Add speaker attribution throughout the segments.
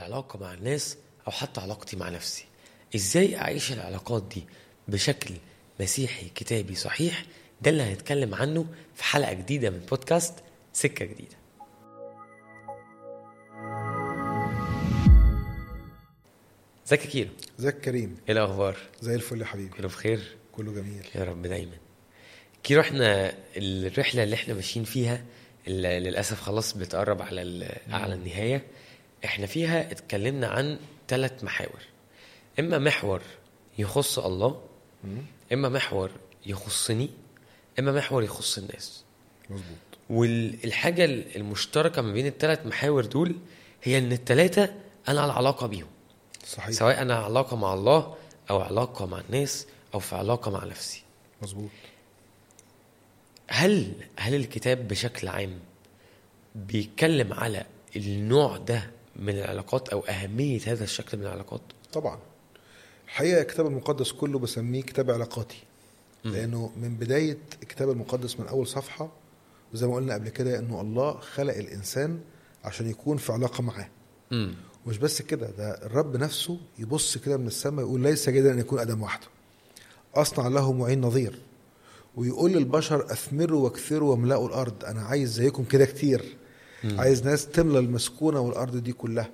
Speaker 1: العلاقه مع الناس او حتى علاقتي مع نفسي ازاي اعيش العلاقات دي بشكل مسيحي كتابي صحيح ده اللي هنتكلم عنه في حلقه جديده من بودكاست سكه جديده ازيك يا كيلو
Speaker 2: ازيك كريم
Speaker 1: ايه الاخبار
Speaker 2: زي الفل يا حبيبي
Speaker 1: كله بخير
Speaker 2: كله جميل
Speaker 1: يا رب دايما كيلو احنا الرحله اللي احنا ماشيين فيها اللي للاسف خلاص بتقرب على ال- على النهايه احنا فيها اتكلمنا عن ثلاث محاور اما محور يخص الله اما محور يخصني اما محور يخص الناس
Speaker 2: مظبوط
Speaker 1: والحاجه المشتركه ما بين الثلاث محاور دول هي ان الثلاثه انا على علاقه بيهم
Speaker 2: صحيح
Speaker 1: سواء انا علاقه مع الله او علاقه مع الناس او في علاقه مع نفسي
Speaker 2: مظبوط
Speaker 1: هل هل الكتاب بشكل عام بيتكلم على النوع ده من العلاقات او اهميه هذا الشكل من العلاقات
Speaker 2: طبعا الحقيقه الكتاب المقدس كله بسميه كتاب علاقاتي
Speaker 1: مم.
Speaker 2: لانه من بدايه الكتاب المقدس من اول صفحه وزي ما قلنا قبل كده انه الله خلق الانسان عشان يكون في علاقه معاه
Speaker 1: امم
Speaker 2: مش بس كده ده الرب نفسه يبص كده من السماء يقول ليس جيدا ان يكون ادم وحده اصنع له معين نظير ويقول للبشر اثمروا واكثروا واملأوا الارض انا عايز زيكم كده كتير
Speaker 1: مم.
Speaker 2: عايز ناس تملى المسكونه والارض دي كلها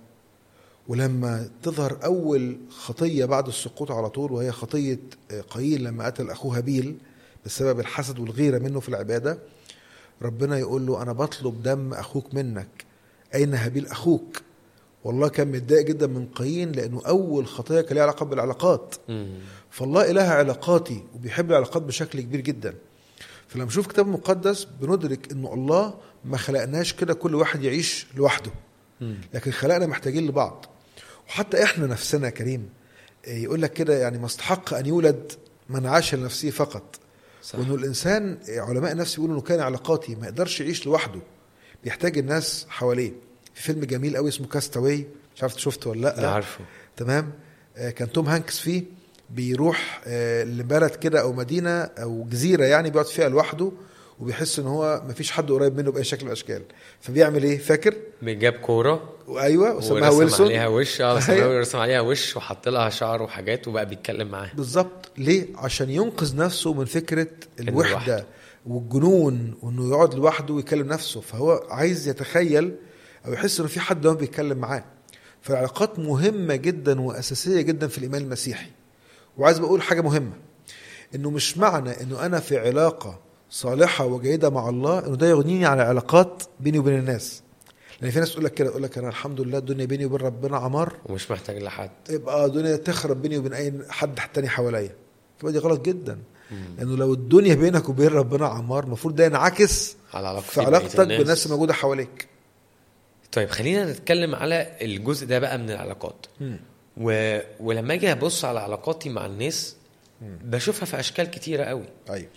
Speaker 2: ولما تظهر اول خطيه بعد السقوط على طول وهي خطيه قايين لما قتل اخوه هابيل بسبب الحسد والغيره منه في العباده ربنا يقول له انا بطلب دم اخوك منك اين هابيل اخوك والله كان متضايق جدا من قايين لانه اول خطيه كان ليها علاقه بالعلاقات
Speaker 1: امم
Speaker 2: فالله اله علاقاتي وبيحب العلاقات بشكل كبير جدا فلما نشوف كتاب مقدس بندرك انه الله ما خلقناش كده كل واحد يعيش لوحده
Speaker 1: امم
Speaker 2: لكن خلقنا محتاجين لبعض وحتى احنا نفسنا يا كريم إيه، يقول لك كده يعني ما استحق ان يولد من عاش لنفسه فقط
Speaker 1: صح
Speaker 2: وانه الانسان علماء النفس بيقولوا انه كان علاقاتي ما يقدرش يعيش لوحده بيحتاج الناس حواليه في فيلم جميل قوي اسمه كاستاوي مش عارف شفته ولا لا
Speaker 1: لا عارفه
Speaker 2: تمام آه، كان توم هانكس فيه بيروح آه، لبلد كده او مدينه او جزيره يعني بيقعد فيها لوحده وبيحس ان هو مفيش حد قريب منه باي شكل من الاشكال فبيعمل ايه فاكر
Speaker 1: جاب كوره
Speaker 2: وايوه وسماها
Speaker 1: ورسم
Speaker 2: ويلسون
Speaker 1: عليها وش اه رسم
Speaker 2: أيوة.
Speaker 1: رسم عليها وش وحط لها شعر وحاجات وبقى بيتكلم معاها
Speaker 2: بالظبط ليه عشان ينقذ نفسه من فكره
Speaker 1: إنه
Speaker 2: الوحده
Speaker 1: لوحده.
Speaker 2: والجنون وانه يقعد لوحده ويكلم نفسه فهو عايز يتخيل او يحس انه في حد هو بيتكلم معاه فالعلاقات مهمه جدا واساسيه جدا في الايمان المسيحي وعايز بقول حاجه مهمه انه مش معنى انه انا في علاقه صالحه وجيده مع الله انه ده يغنيني عن العلاقات بيني وبين الناس لان في ناس تقول لك كده تقول لك انا الحمد لله الدنيا بيني وبين ربنا عمار
Speaker 1: ومش محتاج لحد
Speaker 2: يبقى الدنيا تخرب بيني وبين اي حد تاني حواليا تبقى دي غلط جدا لانه لو الدنيا بينك وبين ربنا عمار المفروض ده ينعكس
Speaker 1: على علاقتي
Speaker 2: في
Speaker 1: ببقية
Speaker 2: علاقتك بالناس الموجوده حواليك
Speaker 1: طيب خلينا نتكلم على الجزء ده بقى من العلاقات و... ولما اجي ابص على علاقاتي مع الناس بشوفها في اشكال كتيره قوي
Speaker 2: ايوه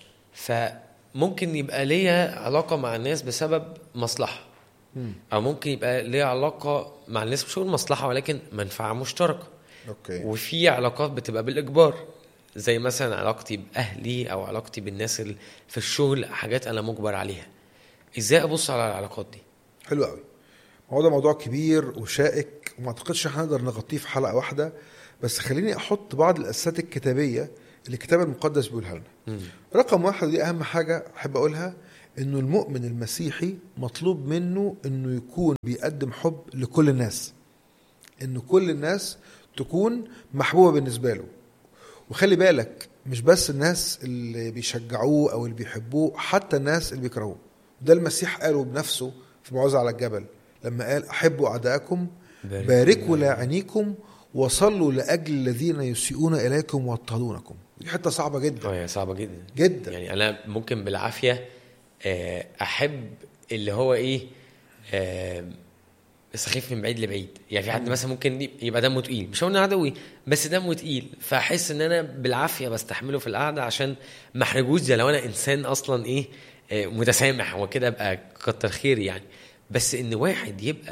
Speaker 1: فممكن يبقى ليا علاقه مع الناس بسبب مصلحه او ممكن يبقى ليا علاقه مع الناس مش هقول مصلحه ولكن منفعه مشتركه
Speaker 2: اوكي
Speaker 1: وفي علاقات بتبقى بالاجبار زي مثلا علاقتي باهلي او علاقتي بالناس اللي في الشغل حاجات انا مجبر عليها ازاي ابص على العلاقات دي
Speaker 2: حلو قوي هو ده موضوع كبير وشائك وما اعتقدش احنا نقدر نغطيه في حلقه واحده بس خليني احط بعض الاساسات الكتابيه اللي الكتاب المقدس بيقولها لنا
Speaker 1: مم.
Speaker 2: رقم واحد دي اهم حاجه احب اقولها انه المؤمن المسيحي مطلوب منه انه يكون بيقدم حب لكل الناس انه كل الناس تكون محبوبه بالنسبه له وخلي بالك مش بس الناس اللي بيشجعوه او اللي بيحبوه حتى الناس اللي بيكرهوه ده المسيح قاله بنفسه في موعظه على الجبل لما قال احبوا اعداءكم باركوا لاعنيكم وصلوا لاجل الذين يسيئون اليكم ويضطهدونكم دي حته صعبه جدا
Speaker 1: اه هي صعبه جدا
Speaker 2: جدا
Speaker 1: يعني انا ممكن بالعافيه آه، احب اللي هو ايه آه، سخيف من بعيد لبعيد يعني في حد مثلا ممكن يبقى دمه تقيل مش هقول انه عدوي بس دمه تقيل فاحس ان انا بالعافيه بستحمله في القعده عشان ما احرجوش زي لو انا انسان اصلا ايه آه، متسامح وكده ابقى كتر خيري يعني بس ان واحد يبقى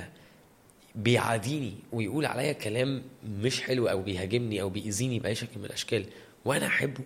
Speaker 1: بيعاديني ويقول عليا كلام مش حلو او بيهاجمني او بيأذيني باي شكل من الاشكال وانا احبه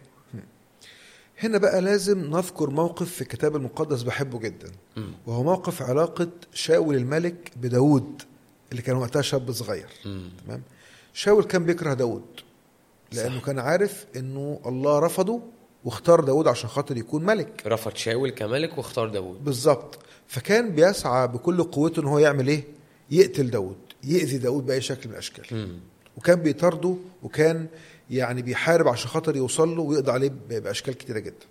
Speaker 2: هنا بقى لازم نذكر موقف في الكتاب المقدس بحبه جدا
Speaker 1: مم.
Speaker 2: وهو موقف علاقة شاول الملك بداود اللي كان وقتها شاب صغير
Speaker 1: مم.
Speaker 2: تمام شاول كان بيكره داود لانه
Speaker 1: صح.
Speaker 2: كان عارف انه الله رفضه واختار داود عشان خاطر يكون ملك
Speaker 1: رفض شاول كملك واختار داوود
Speaker 2: بالظبط فكان بيسعى بكل قوته ان هو يعمل ايه يقتل داود يأذي داود بأي شكل من الأشكال
Speaker 1: مم.
Speaker 2: وكان بيطارده وكان يعني بيحارب عشان خاطر يوصل له ويقضي عليه ب- بأشكال كتيرة جدا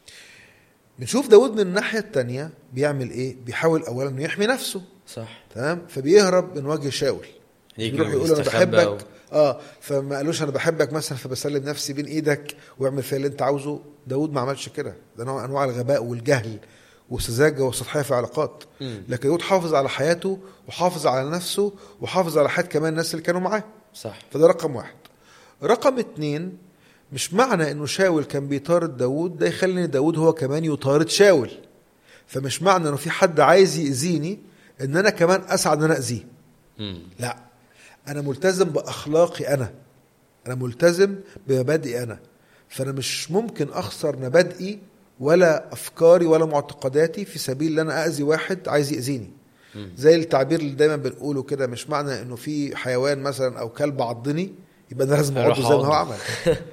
Speaker 2: بنشوف داود من الناحية التانية بيعمل ايه بيحاول اولا انه يحمي نفسه
Speaker 1: صح
Speaker 2: تمام فبيهرب من وجه شاول
Speaker 1: يجري
Speaker 2: يروح يقول انا
Speaker 1: ويستخبى
Speaker 2: بحبك
Speaker 1: و-
Speaker 2: اه فما قالوش انا بحبك مثلا فبسلم نفسي بين ايدك واعمل فيا اللي انت عاوزه داود ما عملش كده ده نوع من انواع الغباء والجهل والسذاجه والسطحيه في العلاقات
Speaker 1: مم.
Speaker 2: لكن داود حافظ على حياته وحافظ على نفسه وحافظ على حياه كمان الناس اللي كانوا معاه
Speaker 1: صح
Speaker 2: فده رقم واحد رقم اتنين مش معنى انه شاول كان بيطارد داود ده يخلي ان داود هو كمان يطارد شاول فمش معنى انه في حد عايز يأذيني ان انا كمان اسعى ان انا اذيه
Speaker 1: مم.
Speaker 2: لا انا ملتزم باخلاقي انا انا ملتزم بمبادئي انا فانا مش ممكن اخسر مبادئي ولا افكاري ولا معتقداتي في سبيل ان انا اذي واحد عايز ياذيني
Speaker 1: مم.
Speaker 2: زي التعبير اللي دايما بنقوله كده مش معنى انه في حيوان مثلا او كلب عضني يبقى انا لازم
Speaker 1: أروح
Speaker 2: اعضه زي ما هو
Speaker 1: أعضه.
Speaker 2: عمل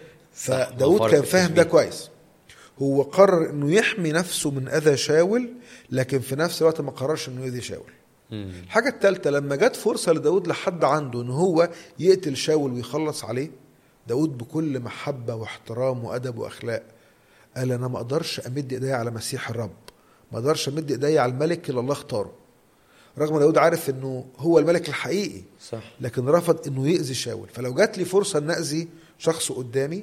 Speaker 1: صح،
Speaker 2: فداود
Speaker 1: فرق
Speaker 2: كان
Speaker 1: في
Speaker 2: فاهم ده
Speaker 1: التشبيه.
Speaker 2: كويس هو قرر انه يحمي نفسه من اذى شاول لكن في نفس الوقت ما قررش انه يؤذي شاول
Speaker 1: مم.
Speaker 2: الحاجة الثالثة لما جت فرصة لداود لحد عنده ان هو يقتل شاول ويخلص عليه داود بكل محبة واحترام وأدب وأخلاق قال أنا ما أقدرش أمد إيدي على مسيح الرب ما أقدرش أمد إيدي على الملك اللي الله اختاره رغم داود عارف أنه هو الملك الحقيقي
Speaker 1: صح
Speaker 2: لكن رفض أنه يأذي شاول فلو جات لي فرصة أن أذي شخص قدامي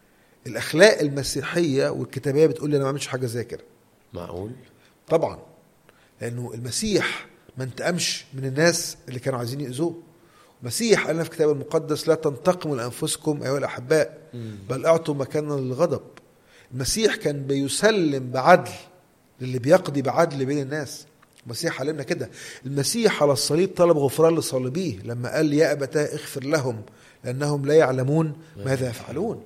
Speaker 2: الأخلاق المسيحية والكتابية بتقول لي أنا ما أعملش حاجة زي كده
Speaker 1: معقول
Speaker 2: طبعا لانه المسيح ما انتقمش من الناس اللي كانوا عايزين يأذوه المسيح قال لنا في الكتاب المقدس لا تنتقموا لانفسكم ايها الاحباء
Speaker 1: مم.
Speaker 2: بل اعطوا مكانا للغضب المسيح كان بيسلم بعدل للي بيقضي بعدل بين الناس المسيح علمنا كده المسيح على الصليب طلب غفران لصالبيه لما قال يا ابتاه اغفر لهم لانهم لا يعلمون ماذا يفعلون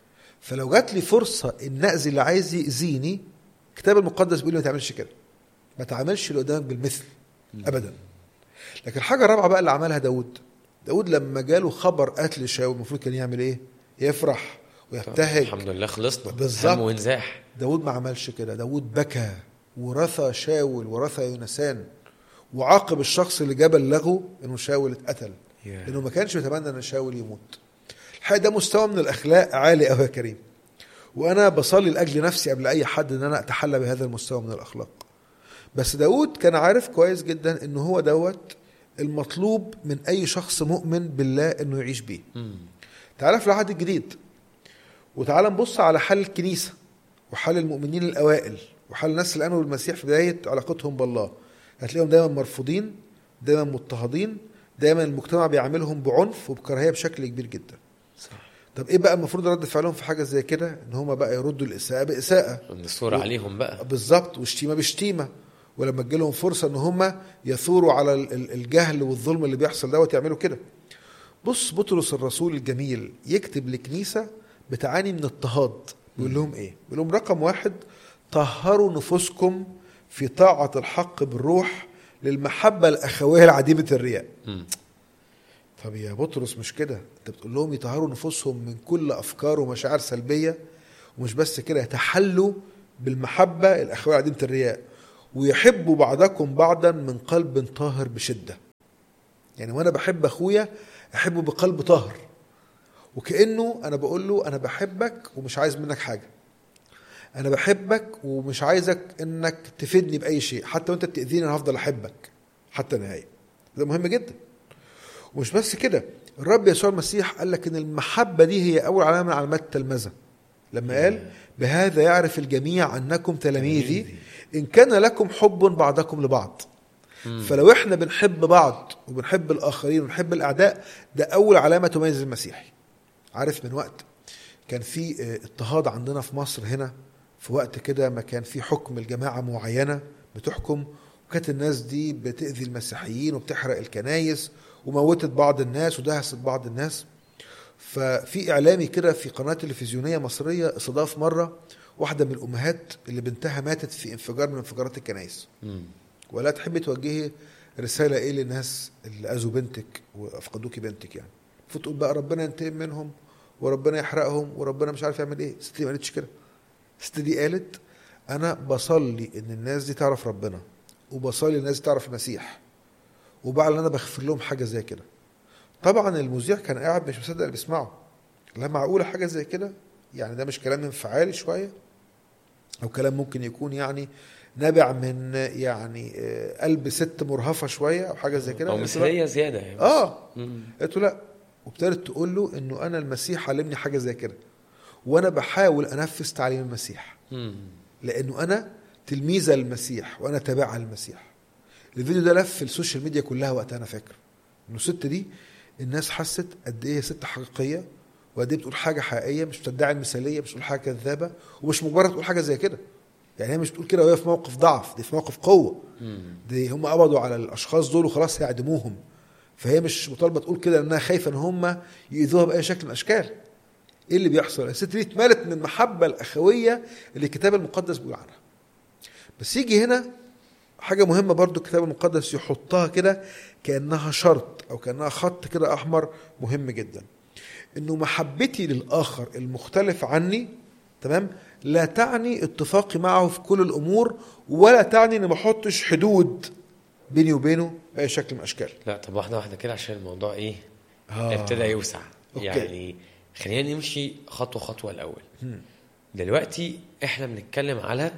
Speaker 2: فلو جات لي فرصه ان اذي اللي عايز ياذيني الكتاب المقدس بيقول لي ما تعملش كده ما تعملش اللي قدامك بالمثل ابدا لكن الحاجه الرابعه بقى اللي عملها داود داود لما جاله خبر قتل شاول المفروض كان يعمل ايه يفرح ويبتهج
Speaker 1: الحمد لله خلصنا
Speaker 2: بالظبط.
Speaker 1: هم وانزاح
Speaker 2: داود ما عملش كده داود بكى ورثى شاول ورثى يونسان وعاقب الشخص اللي جاب بلغه انه شاول اتقتل
Speaker 1: يا.
Speaker 2: لانه ما كانش يتمنى ان شاول يموت الحقيقه ده مستوى من الاخلاق عالي قوي يا كريم وانا بصلي لاجل نفسي قبل اي حد ان انا اتحلى بهذا المستوى من الاخلاق بس داود كان عارف كويس جدا ان هو دوت المطلوب من اي شخص مؤمن بالله انه يعيش بيه
Speaker 1: مم.
Speaker 2: تعال في العهد الجديد وتعال نبص على حال الكنيسة وحال المؤمنين الأوائل وحال الناس اللي آمنوا بالمسيح في بداية علاقتهم بالله هتلاقيهم دايما مرفوضين دايما مضطهدين دايما المجتمع بيعاملهم بعنف وبكراهية بشكل كبير جدا
Speaker 1: صح
Speaker 2: طب ايه بقى المفروض رد فعلهم في حاجة زي كده ان هم بقى يردوا الإساءة بإساءة
Speaker 1: الصورة عليهم بقى
Speaker 2: بالظبط وشتيمة بشتيمة ولما تجيلهم فرصة ان هم يثوروا على ال- ال- الجهل والظلم اللي بيحصل دوت يعملوا كده بص بطرس الرسول الجميل يكتب لكنيسة بتعاني من اضطهاد بيقول لهم ايه بيقول لهم رقم واحد طهروا نفوسكم في طاعة الحق بالروح للمحبة الأخوية العديمة الرياء
Speaker 1: مم.
Speaker 2: طب يا بطرس مش كده انت بتقول لهم يطهروا نفوسهم من كل افكار ومشاعر سلبيه ومش بس كده يتحلوا بالمحبه الاخويه عديمه الرياء ويحبوا بعضكم بعضا من قلب طاهر بشده يعني وانا بحب اخويا احبه بقلب طاهر وكانه انا بقول له انا بحبك ومش عايز منك حاجه انا بحبك ومش عايزك انك تفيدني باي شيء حتى وانت بتاذيني انا هفضل احبك حتى النهايه ده مهم جدا ومش بس كده الرب يسوع المسيح قال لك ان المحبه دي هي اول علامه من علامات التلمذه لما قال بهذا يعرف الجميع انكم تلاميذي ان كان لكم حب بعضكم لبعض فلو احنا بنحب بعض وبنحب الاخرين ونحب الاعداء ده اول علامه تميز المسيحي عارف من وقت كان في اه، اضطهاد عندنا في مصر هنا في وقت كده ما كان في حكم الجماعه معينه بتحكم وكانت الناس دي بتاذي المسيحيين وبتحرق الكنايس وموتت بعض الناس ودهست بعض الناس ففي اعلامي كده في قناه تلفزيونيه مصريه استضاف مره واحده من الامهات اللي بنتها ماتت في انفجار من انفجارات الكنائس
Speaker 1: مم.
Speaker 2: ولا تحب توجهي رساله ايه للناس اللي اذوا بنتك وافقدوكي بنتك يعني فتقول بقى ربنا ينتقم منهم وربنا يحرقهم وربنا مش عارف يعمل ايه الست دي ما قالتش كده الست دي قالت انا بصلي ان الناس دي تعرف ربنا وبصلي الناس دي تعرف المسيح وبعد انا بغفر لهم حاجه زي كده طبعا المذيع كان قاعد مش مصدق اللي بيسمعه لا معقوله حاجه زي كده يعني ده مش كلام انفعالي شويه او كلام ممكن يكون يعني نابع من يعني آه، قلب ست مرهفه شويه او حاجه زي كده
Speaker 1: او
Speaker 2: قلت له
Speaker 1: مثاليه زياده يعني
Speaker 2: اه
Speaker 1: مم.
Speaker 2: قلت له لا وابتدت تقول له انه انا المسيح علمني حاجه زي كده وانا بحاول انفذ تعليم المسيح
Speaker 1: مم.
Speaker 2: لانه انا تلميذه للمسيح وانا تابعه للمسيح الفيديو ده لف السوشيال ميديا كلها وقتها انا فاكر انه الست دي الناس حست قد ايه هي ست حقيقيه وقد ايه بتقول حاجه حقيقيه مش بتدعي المثاليه مش بتقول حاجه كذابه ومش مجرد تقول حاجه زي كده يعني هي مش بتقول كده وهي في موقف ضعف دي في موقف قوه
Speaker 1: مم.
Speaker 2: دي هم قبضوا على الاشخاص دول وخلاص هيعدموهم فهي مش مطالبه تقول كده انها خايفه ان هم يؤذوها باي شكل من الاشكال ايه اللي بيحصل الست دي اتملت من المحبه الاخويه اللي الكتاب المقدس بيقول عنها بس يجي هنا حاجه مهمه برضو الكتاب المقدس يحطها كده كانها شرط او كانها خط كده احمر مهم جدا انه محبتي للاخر المختلف عني تمام لا تعني اتفاقي معه في كل الامور ولا تعني اني ما احطش حدود بيني وبينه باي شكل من الاشكال
Speaker 1: لا طب واحده واحده كده عشان الموضوع ايه
Speaker 2: آه.
Speaker 1: ابتدى يوسع
Speaker 2: أوكي.
Speaker 1: يعني خلينا نمشي خطوه خطوه الاول دلوقتي احنا بنتكلم على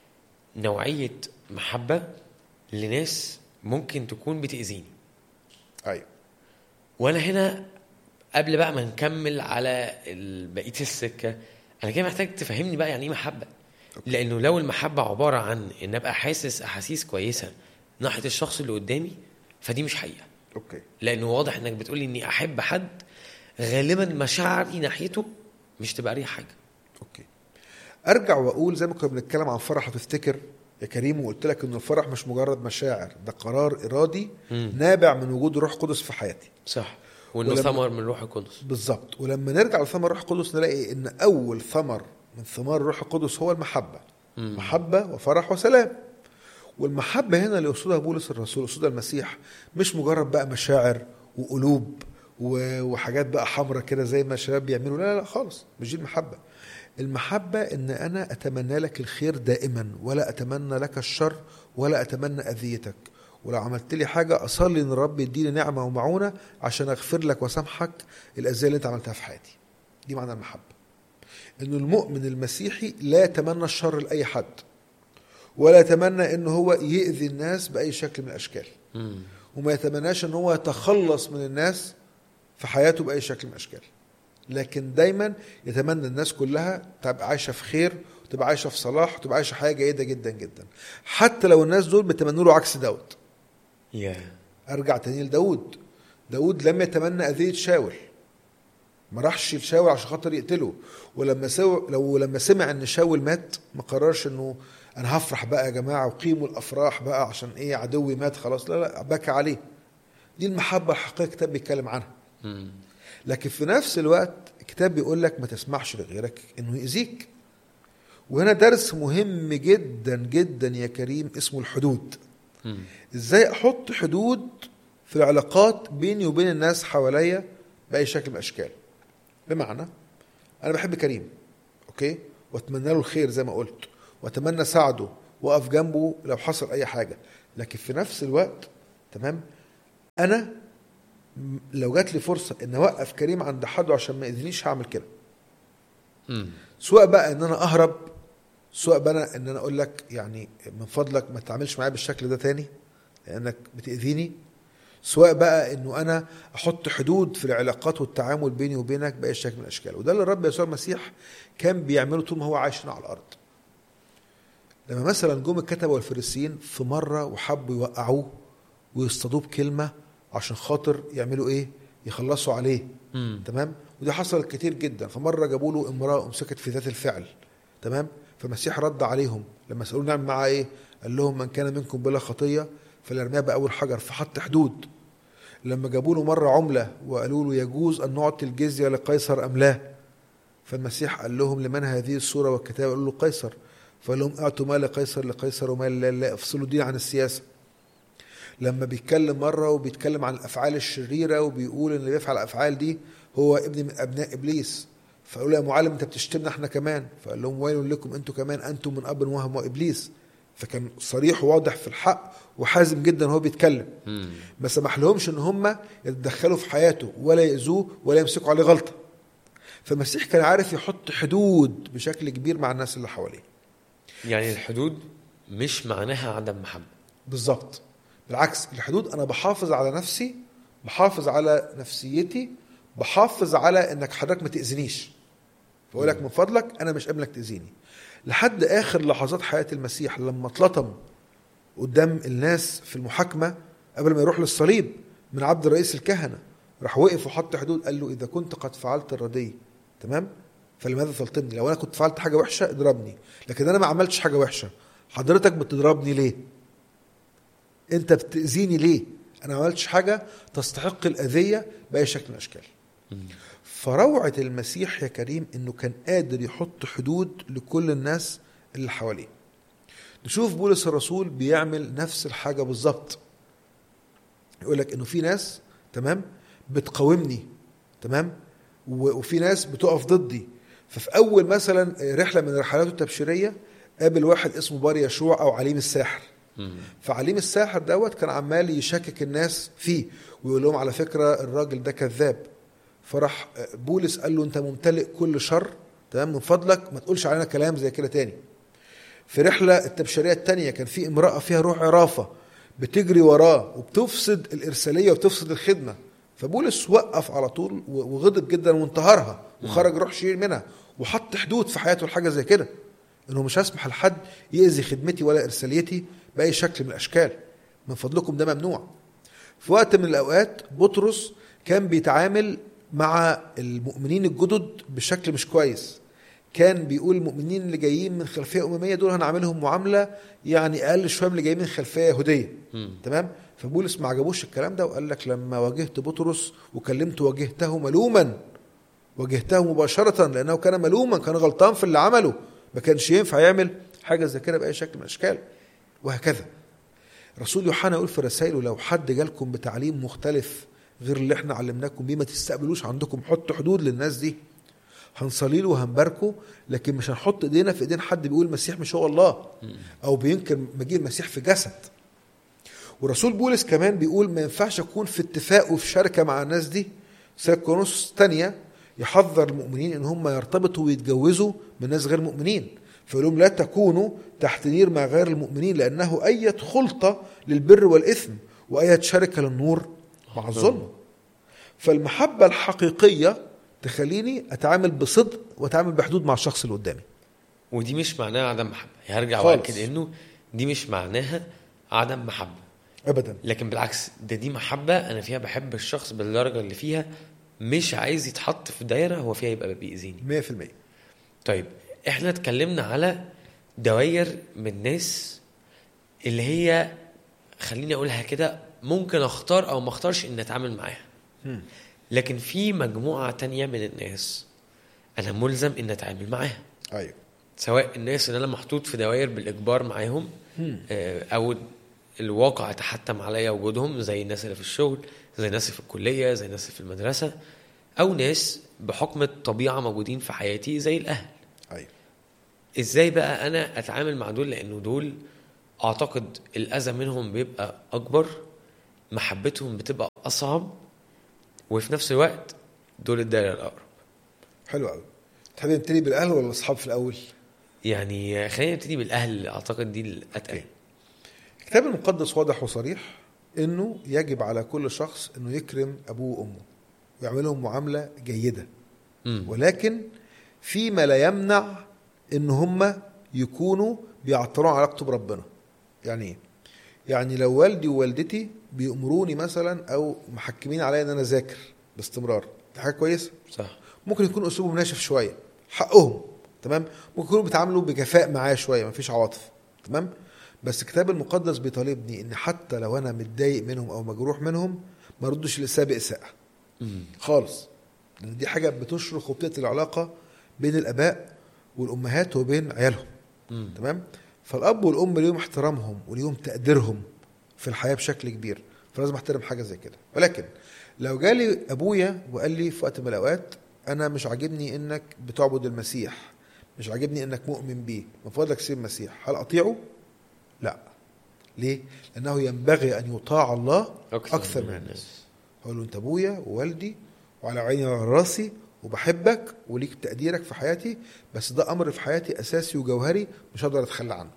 Speaker 1: نوعيه محبه لناس ممكن تكون بتاذيني
Speaker 2: ايوه
Speaker 1: وانا هنا قبل بقى ما نكمل على ال- بقيه السكه انا كده محتاج تفهمني بقى يعني ايه محبه لانه لو المحبه عباره عن ان ابقى حاسس احاسيس كويسه ناحيه الشخص اللي قدامي فدي مش حقيقه
Speaker 2: اوكي
Speaker 1: لانه واضح انك بتقولي اني احب حد غالبا مشاعري ناحيته مش تبقى ليها حاجه
Speaker 2: اوكي ارجع واقول زي ما كنا بنتكلم عن فرح هتفتكر يا كريم وقلت لك ان الفرح مش مجرد مشاعر ده قرار ارادي
Speaker 1: مم.
Speaker 2: نابع من وجود الروح القدس في حياتي
Speaker 1: صح وانه
Speaker 2: ولما-
Speaker 1: ثمر من روح القدس
Speaker 2: بالظبط ولما نرجع لثمر الروح القدس نلاقي ان اول ثمر من ثمار الروح القدس هو المحبه
Speaker 1: مم.
Speaker 2: محبه وفرح وسلام والمحبه هنا اللي يقصدها بولس الرسول يقصدها المسيح مش مجرد بقى مشاعر وقلوب و- وحاجات بقى حمراء كده زي ما الشباب بيعملوا لا لا لا خالص مش دي المحبه المحبه ان انا اتمنى لك الخير دائما ولا اتمنى لك الشر ولا اتمنى اذيتك ولو عملت لي حاجه اصلي ان الرب يديني نعمه ومعونه عشان اغفر لك واسامحك الاذيه اللي انت عملتها في حياتي دي معنى المحبه انه المؤمن المسيحي لا يتمنى الشر لاي حد ولا يتمنى ان هو يؤذي الناس باي شكل من الاشكال
Speaker 1: مم.
Speaker 2: وما يتمناش ان هو يتخلص من الناس في حياته باي شكل من الاشكال لكن دايما يتمنى الناس كلها تبقى عايشه في خير وتبقى عايشه في صلاح وتبقى عايشه حياه جيده جدا جدا حتى لو الناس دول بيتمنوا له عكس داود
Speaker 1: يا
Speaker 2: ارجع تاني لداود داود لم يتمنى اذيه شاول ما راحش لشاول عشان خاطر يقتله ولما سو... لو لما سمع ان شاول مات ما قررش انه انا هفرح بقى يا جماعه وقيموا الافراح بقى عشان ايه عدوي مات خلاص لا لا بكى عليه دي المحبه الحقيقيه الكتاب بيتكلم عنها
Speaker 1: مم.
Speaker 2: لكن في نفس الوقت الكتاب بيقول لك ما تسمحش لغيرك انه يأذيك وهنا درس مهم جدا جدا يا كريم اسمه الحدود
Speaker 1: مم.
Speaker 2: ازاي احط حدود في العلاقات بيني وبين الناس حواليا باي شكل من الاشكال بمعنى انا بحب كريم اوكي واتمنى له الخير زي ما قلت واتمنى اساعده واقف جنبه لو حصل اي حاجه لكن في نفس الوقت تمام انا م- لو جات لي فرصه ان اوقف كريم عند حد عشان ما ياذينيش هعمل كده
Speaker 1: مم.
Speaker 2: سواء بقى ان انا اهرب سواء بقى أنا ان انا اقول لك يعني من فضلك ما تتعاملش معايا بالشكل ده تاني لانك بتاذيني سواء بقى انه انا احط حدود في العلاقات والتعامل بيني وبينك باي شكل من الاشكال وده اللي الرب يسوع المسيح كان بيعمله طول ما هو عايش هنا على الارض لما مثلا جم الكتبه والفريسيين في مره وحبوا يوقعوه ويصطادوه بكلمه عشان خاطر يعملوا ايه يخلصوا عليه
Speaker 1: مم.
Speaker 2: تمام ودي حصلت كتير جدا فمره جابوا له امراه امسكت في ذات الفعل تمام فالمسيح رد عليهم لما سالوه نعمل معاه ايه قال لهم من كان منكم بلا خطيه فليرميها باول حجر فحط حدود لما جابوا له مره عمله وقالوا له يجوز ان نعطي الجزيه لقيصر ام لا فالمسيح قال لهم لمن هذه الصوره والكتاب قالوا له قيصر فقال لهم اعطوا مال قيصر لقيصر ومال لله لا افصلوا دي عن السياسه لما بيتكلم مره وبيتكلم عن الافعال الشريره وبيقول ان اللي بيفعل الافعال دي هو ابن من ابناء ابليس فقالوا له يا معلم انت بتشتمنا احنا كمان فقال لهم ويل لكم انتم كمان انتم من اب وهم وابليس فكان صريح وواضح في الحق وحازم جدا وهو بيتكلم
Speaker 1: مم.
Speaker 2: ما سمح لهمش ان هم يتدخلوا في حياته ولا يأذوه ولا يمسكوا عليه غلطه فالمسيح كان عارف يحط حدود بشكل كبير مع الناس اللي حواليه
Speaker 1: يعني الحدود مش معناها عدم محبه
Speaker 2: بالظبط بالعكس الحدود انا بحافظ على نفسي بحافظ على نفسيتي بحافظ على انك حضرتك ما تاذينيش بقول لك من فضلك انا مش قابلك تاذيني لحد اخر لحظات حياه المسيح لما اتلطم قدام الناس في المحاكمه قبل ما يروح للصليب من عبد رئيس الكهنه راح وقف وحط حدود قال له اذا كنت قد فعلت الردي تمام فلماذا تلطمني لو انا كنت فعلت حاجه وحشه اضربني لكن انا ما عملتش حاجه وحشه حضرتك بتضربني ليه انت بتاذيني ليه انا ما عملتش حاجه تستحق الاذيه باي شكل من الاشكال فروعه المسيح يا كريم انه كان قادر يحط حدود لكل الناس اللي حواليه نشوف بولس الرسول بيعمل نفس الحاجه بالظبط يقول لك انه في ناس تمام بتقاومني تمام و- وفي ناس بتقف ضدي ففي اول مثلا رحله من رحلاته التبشيريه قابل واحد اسمه بار يشوع او عليم الساحر
Speaker 1: مم.
Speaker 2: فعليم الساحر دوت كان عمال يشكك الناس فيه ويقول لهم على فكره الراجل ده كذاب فراح بولس قال له انت ممتلئ كل شر تمام من فضلك ما تقولش علينا كلام زي كده تاني في رحله التبشيريه الثانيه كان في امراه فيها روح عرافه بتجري وراه وبتفسد الارساليه وبتفسد الخدمه فبولس وقف على طول و- وغضب جدا وانتهرها وخرج روح شرير منها وحط حدود في حياته لحاجه زي كده انه مش هسمح لحد يأذي خدمتي ولا ارساليتي باي شكل من الاشكال من فضلكم ده ممنوع في وقت من الاوقات بطرس كان بيتعامل مع المؤمنين الجدد بشكل مش كويس كان بيقول المؤمنين اللي جايين من خلفيه امميه دول هنعاملهم معامله يعني اقل شويه من اللي جايين من خلفيه يهوديه
Speaker 1: مم.
Speaker 2: تمام فبولس ما عجبوش الكلام ده وقال لك لما واجهت بطرس وكلمت واجهته ملوما واجهته مباشره لانه كان ملوما كان غلطان في اللي عمله ما كانش ينفع يعمل حاجه زي كده باي شكل من الاشكال وهكذا رسول يوحنا يقول في رسائله لو حد جالكم بتعليم مختلف غير اللي احنا علمناكم بيه ما تستقبلوش عندكم حطوا حدود للناس دي هنصلي له وهنباركه لكن مش هنحط ايدينا في ايدين حد بيقول المسيح مش هو الله او بينكر مجيء المسيح في جسد ورسول بولس كمان بيقول ما ينفعش اكون في اتفاق وفي شركه مع الناس دي سيد كورنثوس الثانيه يحذر المؤمنين ان هم يرتبطوا ويتجوزوا من ناس غير مؤمنين فيقول لهم لا تكونوا تحت نير مع غير المؤمنين لانه اية خلطه للبر والاثم واية شركه للنور مع الظلم فالمحبه الحقيقيه تخليني اتعامل بصدق واتعامل بحدود مع الشخص اللي قدامي
Speaker 1: ودي مش معناها عدم محبه يعني هرجع
Speaker 2: خالص.
Speaker 1: واكد انه دي مش معناها عدم محبه
Speaker 2: ابدا
Speaker 1: لكن بالعكس ده دي محبه انا فيها بحب الشخص بالدرجه اللي فيها مش عايز يتحط في دايره هو فيها يبقى بيأذيني
Speaker 2: 100%
Speaker 1: طيب احنا اتكلمنا على دواير من ناس اللي هي خليني اقولها كده ممكن اختار او ما اختارش ان اتعامل معاها
Speaker 2: مم.
Speaker 1: لكن في مجموعه تانية من الناس انا ملزم ان اتعامل معاها
Speaker 2: ايوه
Speaker 1: سواء الناس اللي انا محطوط في دوائر بالاجبار معاهم
Speaker 2: مم.
Speaker 1: آه، او الواقع يتحتم عليا وجودهم زي الناس اللي في الشغل زي الناس اللي في الكليه زي الناس اللي في المدرسه او ناس بحكم الطبيعه موجودين في حياتي زي الاهل
Speaker 2: ايوه
Speaker 1: ازاي بقى انا اتعامل مع دول لانه دول اعتقد الاذى منهم بيبقى اكبر محبتهم بتبقى اصعب وفي نفس الوقت دول الدايره الاقرب
Speaker 2: حلو قوي تحب نبتدي بالاهل ولا الاصحاب في الاول
Speaker 1: يعني خلينا نبتدي بالاهل اعتقد دي الاتقل
Speaker 2: أوكي. الكتاب المقدس واضح وصريح انه يجب على كل شخص انه يكرم ابوه وامه ويعملهم معامله جيده
Speaker 1: مم.
Speaker 2: ولكن فيما لا يمنع ان هم يكونوا بيعطلوا عن علاقته بربنا يعني ايه يعني لو والدي ووالدتي بيأمروني مثلا او محكمين عليا ان انا اذاكر باستمرار دي حاجه كويسه
Speaker 1: صح
Speaker 2: ممكن يكون اسلوبهم ناشف شويه حقهم تمام ممكن يكونوا بيتعاملوا بكفاء معايا شويه مفيش عواطف تمام بس الكتاب المقدس بيطالبني ان حتى لو انا متضايق منهم او مجروح منهم ما ردش الاساءه باساءه
Speaker 1: مم.
Speaker 2: خالص لان دي حاجه بتشرخ وبتقتل العلاقه بين الاباء والامهات وبين عيالهم
Speaker 1: مم.
Speaker 2: تمام فالاب والام ليهم احترامهم وليهم تقديرهم في الحياه بشكل كبير فلازم احترم حاجه زي كده ولكن لو جالي ابويا وقال لي في وقت من الاوقات انا مش عاجبني انك بتعبد المسيح مش عاجبني انك مؤمن بيه من فضلك سيب المسيح هل اطيعه لا ليه لانه ينبغي ان يطاع الله
Speaker 1: أكثر,
Speaker 2: اكثر من الناس هقول له انت ابويا ووالدي وعلى عيني وعلى راسي وبحبك وليك تقديرك في حياتي بس ده امر في حياتي اساسي وجوهري مش هقدر اتخلى عنه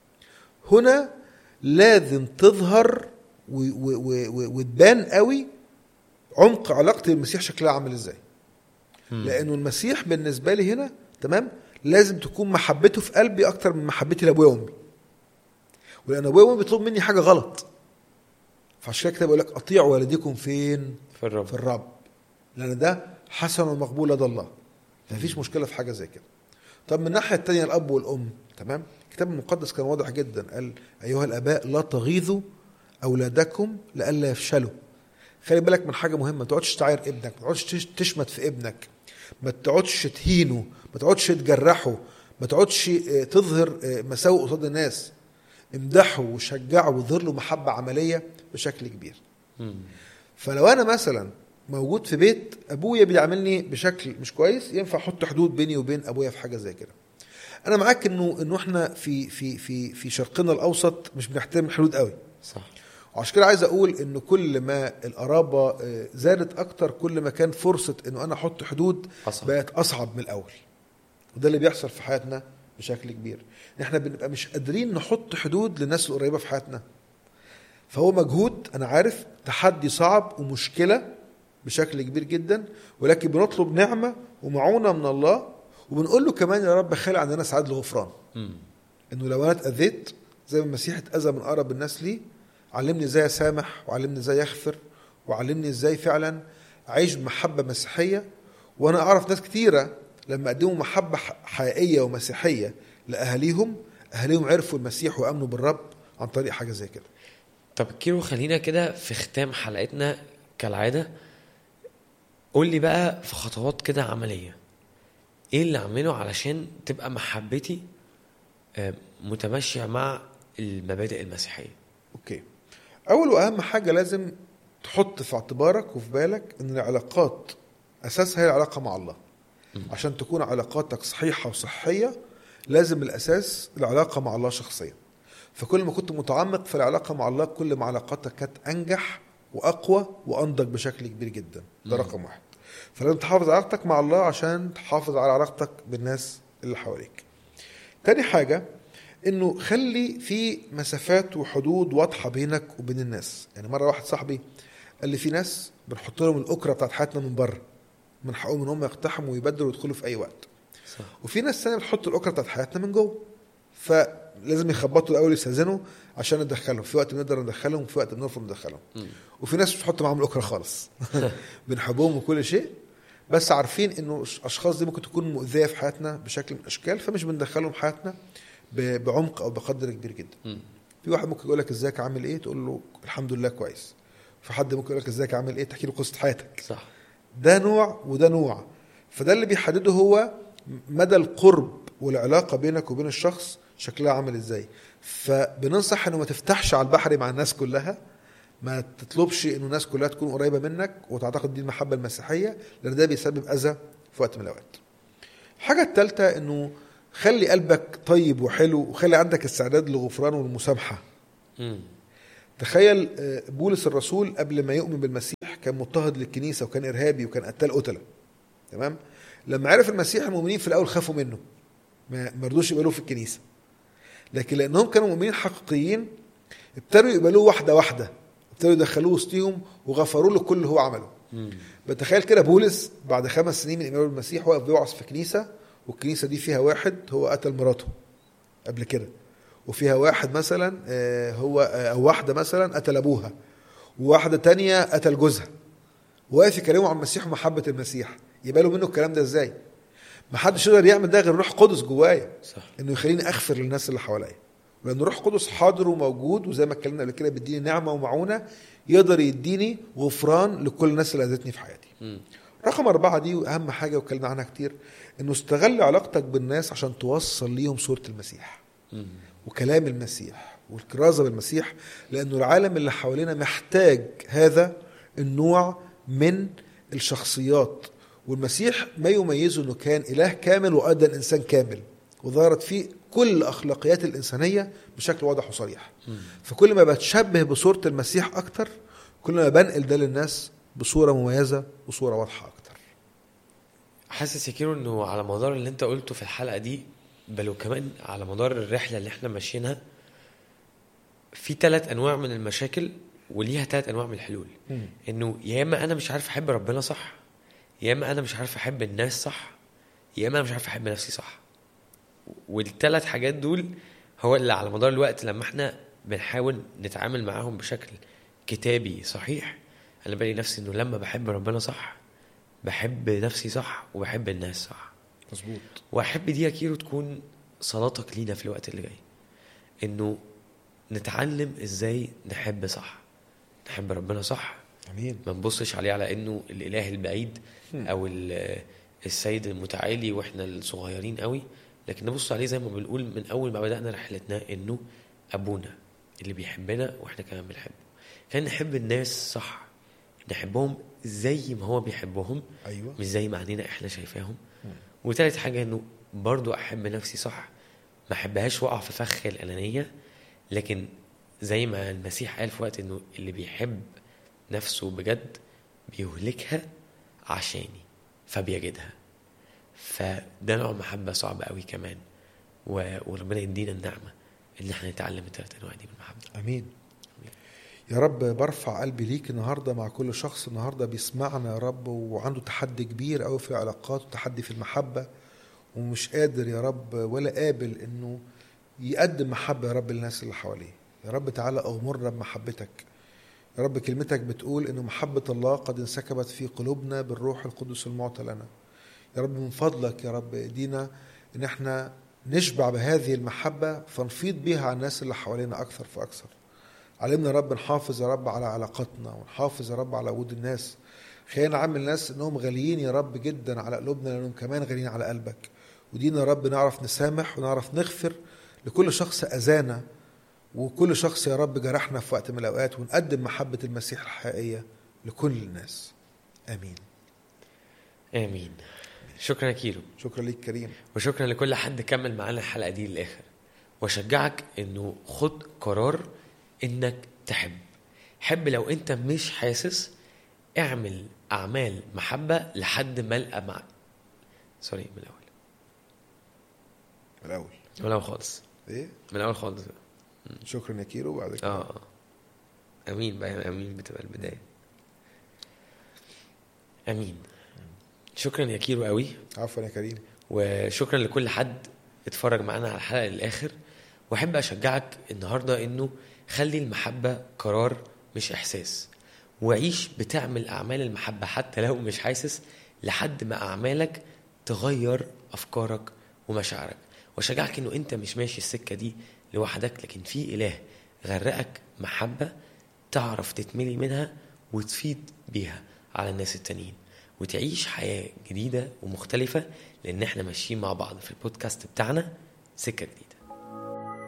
Speaker 2: هنا لازم تظهر و- و- و- و- وتبان قوي عمق علاقتي بالمسيح شكلها عامل ازاي لانه المسيح بالنسبه لي هنا تمام لازم تكون محبته في قلبي اكتر من محبتي لابويا وامي ولان ابويا وامي بيطلبوا مني حاجه غلط فعشان كده بقول لك اطيعوا والديكم فين
Speaker 1: في الرب
Speaker 2: في الرب لان ده حسن ومقبول لدى الله مفيش مشكله في حاجه زي كده طب من الناحيه الثانيه الاب والام تمام الكتاب المقدس كان واضح جدا قال ايها الاباء لا تغيظوا اولادكم لئلا يفشلوا خلي بالك من حاجه مهمه ما تقعدش تعاير ابنك ما تقعدش تش- تشمت في ابنك ما تقعدش تهينه ما تقعدش تجرحه ما تقعدش آه، تظهر آه، مساوئ قصاد الناس امدحه وشجعه وظهر له محبه عمليه بشكل كبير
Speaker 1: مم.
Speaker 2: فلو انا مثلا موجود في بيت ابويا بيعاملني بشكل مش كويس ينفع احط حدود بيني وبين ابويا في حاجه زي كده انا معاك انه انه احنا في في في في شرقنا الاوسط مش بنحترم الحدود قوي
Speaker 1: صح
Speaker 2: وعشان كده عايز اقول انه كل ما القرابه آه، زادت اكتر كل ما كان فرصه انه انا احط حدود
Speaker 1: أصعب.
Speaker 2: بقت اصعب من الاول وده اللي بيحصل في حياتنا بشكل كبير احنا بنبقى مش قادرين نحط حدود للناس القريبه في حياتنا فهو مجهود انا عارف تحدي صعب ومشكله بشكل كبير جدا ولكن بنطلب نعمه ومعونه من الله وبنقول له كمان يا رب خلي عندنا سعاده الغفران
Speaker 1: مم.
Speaker 2: انه لو انا اتاذيت زي ما المسيح اتاذى من اقرب الناس ليه علمني ازاي اسامح وعلمني ازاي اغفر وعلمني ازاي فعلا اعيش بمحبه مسيحيه وانا اعرف ناس كتيره لما قدموا محبه ح- حقيقيه ومسيحيه لاهاليهم اهاليهم عرفوا المسيح وامنوا بالرب عن طريق حاجه زي كده
Speaker 1: طب كيرو خلينا كده في ختام حلقتنا كالعاده قول لي بقى في خطوات كده عمليه ايه اللي اعمله علشان تبقى محبتي آه، متماشيه مع المبادئ المسيحيه
Speaker 2: اوكي اول واهم حاجه لازم تحط في اعتبارك وفي بالك ان العلاقات اساسها هي العلاقه مع الله عشان تكون علاقاتك صحيحه وصحيه لازم الاساس العلاقه مع الله شخصيا فكل ما كنت متعمق في العلاقه مع الله كل ما علاقاتك كانت انجح واقوى وانضج بشكل كبير جدا ده رقم واحد فلازم تحافظ على علاقتك مع الله عشان تحافظ على علاقتك بالناس اللي حواليك تاني حاجه انه خلي في مسافات وحدود واضحه بينك وبين الناس يعني مره واحد صاحبي قال لي في ناس بنحط لهم الاكره بتاعت حياتنا من بره من حقهم ان هم يقتحموا ويبدلوا ويدخلوا في اي وقت
Speaker 1: صح
Speaker 2: وفي ناس ثانيه بتحط الاكره بتاعت حياتنا من جوه فلازم يخبطوا الاول يستاذنوا عشان ندخلهم في وقت بنقدر ندخلهم وفي وقت بنرفض ندخلهم
Speaker 1: مم.
Speaker 2: وفي ناس مش بتحط معاهم الاكره خالص بنحبهم وكل شيء بس عارفين انه الاشخاص دي ممكن تكون مؤذيه في حياتنا بشكل من الاشكال فمش بندخلهم حياتنا ب- بعمق او بقدر كبير جدا
Speaker 1: مم.
Speaker 2: في واحد ممكن يقول لك ازيك عامل ايه تقول له الحمد لله كويس في حد ممكن يقول لك ازيك عامل ايه تحكي له قصه حياتك
Speaker 1: صح
Speaker 2: ده نوع وده نوع فده اللي بيحدده هو مدى القرب والعلاقه بينك وبين الشخص شكلها عامل ازاي فبننصح انه ما تفتحش على البحر مع الناس كلها ما تطلبش انه الناس كلها تكون قريبه منك وتعتقد دي المحبه المسيحيه لان ده بيسبب اذى في وقت من الاوقات الحاجه الثالثه انه خلي قلبك طيب وحلو وخلي عندك استعداد للغفران والمسامحه
Speaker 1: مم.
Speaker 2: تخيل آه، بولس الرسول قبل ما يؤمن بالمسيح كان مضطهد للكنيسه وكان ارهابي وكان قتال قتله تمام لما عرف المسيح المؤمنين في الاول خافوا منه ما ما رضوش يقبلوه في الكنيسه لكن لانهم كانوا مؤمنين حقيقيين ابتدوا يقبلوه واحده واحده ابتدوا يدخلوه وسطيهم وغفروا له كل اللي هو عمله
Speaker 1: مم.
Speaker 2: بتخيل كده بولس بعد خمس سنين من ايمانه بالمسيح واقف بيوعظ في كنيسه والكنيسه دي فيها واحد هو قتل مراته قبل كده وفيها واحد مثلا آه، هو آه، او واحده مثلا قتل ابوها وواحده تانية قتل جوزها واقف يكلموا عن المسيح ومحبه المسيح يبقى منه الكلام ده ازاي ما حدش يقدر يعمل ده غير روح قدس جوايا
Speaker 1: صح
Speaker 2: انه يخليني اغفر للناس اللي حواليا لان روح قدس حاضر وموجود وزي ما اتكلمنا قبل كده بيديني نعمه ومعونه يقدر يديني غفران لكل الناس اللي اذتني في حياتي
Speaker 1: مم.
Speaker 2: رقم أربعة دي أهم حاجة واتكلمنا عنها كتير إنه استغل علاقتك بالناس عشان توصل ليهم صورة المسيح
Speaker 1: مم.
Speaker 2: وكلام المسيح والكرازة بالمسيح لأنه العالم اللي حوالينا محتاج هذا النوع من الشخصيات والمسيح ما يميزه أنه كان إله كامل وأيضا إنسان كامل وظهرت فيه كل أخلاقيات الإنسانية بشكل واضح وصريح فكل ما بتشبه بصورة المسيح أكتر كل ما بنقل ده للناس بصورة مميزة وصورة واضحة أكتر
Speaker 1: حاسس يا كيرو انه على مدار اللي انت قلته في الحلقه دي بل وكمان على مدار الرحله اللي احنا ماشيينها في ثلاث انواع من المشاكل وليها ثلاث انواع من الحلول انه يا اما انا مش عارف احب ربنا صح يا اما انا مش عارف احب الناس صح يا اما انا مش عارف احب نفسي صح والثلاث حاجات دول هو اللي على مدار الوقت لما احنا بنحاول نتعامل معاهم بشكل كتابي صحيح انا بلاقي نفسي انه لما بحب ربنا صح بحب نفسي صح وبحب الناس صح
Speaker 2: مظبوط
Speaker 1: واحب دي يا كيرو تكون صلاتك لينا في الوقت اللي جاي انه نتعلم ازاي نحب صح نحب ربنا صح
Speaker 2: امين
Speaker 1: ما نبصش عليه على انه الاله البعيد
Speaker 2: هم.
Speaker 1: او ال- السيد المتعالي واحنا الصغيرين قوي لكن نبص عليه زي ما بنقول من اول ما بدانا رحلتنا انه ابونا اللي بيحبنا واحنا كمان بنحبه كان نحب الناس صح نحبهم زي ما هو بيحبهم
Speaker 2: ايوه
Speaker 1: مش زي ما عينينا احنا شايفاهم
Speaker 2: مم.
Speaker 1: وتالت حاجه انه برضو احب نفسي صح ما احبهاش واقع في فخ الانانيه لكن زي ما المسيح قال في وقت انه اللي بيحب نفسه بجد بيهلكها عشاني فبيجدها فده نوع محبه صعب قوي كمان و- وربنا يدينا النعمه ان احنا نتعلم الثلاث انواع دي من المحبه
Speaker 2: امين يا رب برفع قلبي ليك النهارده مع كل شخص النهارده بيسمعنا يا رب وعنده تحدي كبير قوي في العلاقات وتحدي في المحبه ومش قادر يا رب ولا قابل انه يقدم محبه يا رب للناس اللي حواليه يا رب تعالى اغمرنا بمحبتك يا رب كلمتك بتقول ان محبه الله قد انسكبت في قلوبنا بالروح القدس المعطى لنا يا رب من فضلك يا رب ادينا ان احنا نشبع بهذه المحبه فنفيض بيها على الناس اللي حوالينا اكثر فاكثر علمنا يا رب نحافظ يا رب على علاقاتنا ونحافظ يا رب على وجود الناس خلينا نعمل الناس انهم غاليين يا رب جدا على قلوبنا لانهم كمان غاليين على قلبك ودينا يا رب نعرف نسامح ونعرف نغفر لكل شخص اذانا وكل شخص يا رب جرحنا في وقت من الاوقات ونقدم محبه المسيح الحقيقيه لكل الناس امين
Speaker 1: امين شكرا يا كيرو
Speaker 2: شكرا ليك كريم
Speaker 1: وشكرا لكل حد كمل معانا الحلقه دي للاخر واشجعك انه خد قرار انك تحب حب لو انت مش حاسس اعمل اعمال محبه لحد ما القى مع سوري من الاول
Speaker 2: الاول
Speaker 1: من الاول خالص
Speaker 2: ايه
Speaker 1: من الاول خالص بقى.
Speaker 2: شكرا يا كيرو وبعد كده
Speaker 1: اه آه. امين بقى امين بتبقى البدايه امين شكرا يا كيرو قوي
Speaker 2: عفوا يا كريم
Speaker 1: وشكرا لكل حد اتفرج معانا على الحلقه للاخر واحب اشجعك النهارده انه خلي المحبه قرار مش احساس وعيش بتعمل اعمال المحبه حتى لو مش حاسس لحد ما اعمالك تغير افكارك ومشاعرك واشجعك انه انت مش ماشي السكه دي لوحدك لكن في اله غرقك محبه تعرف تتملي منها وتفيد بيها على الناس التانيين وتعيش حياه جديده ومختلفه لان احنا ماشيين مع بعض في البودكاست بتاعنا سكه جديده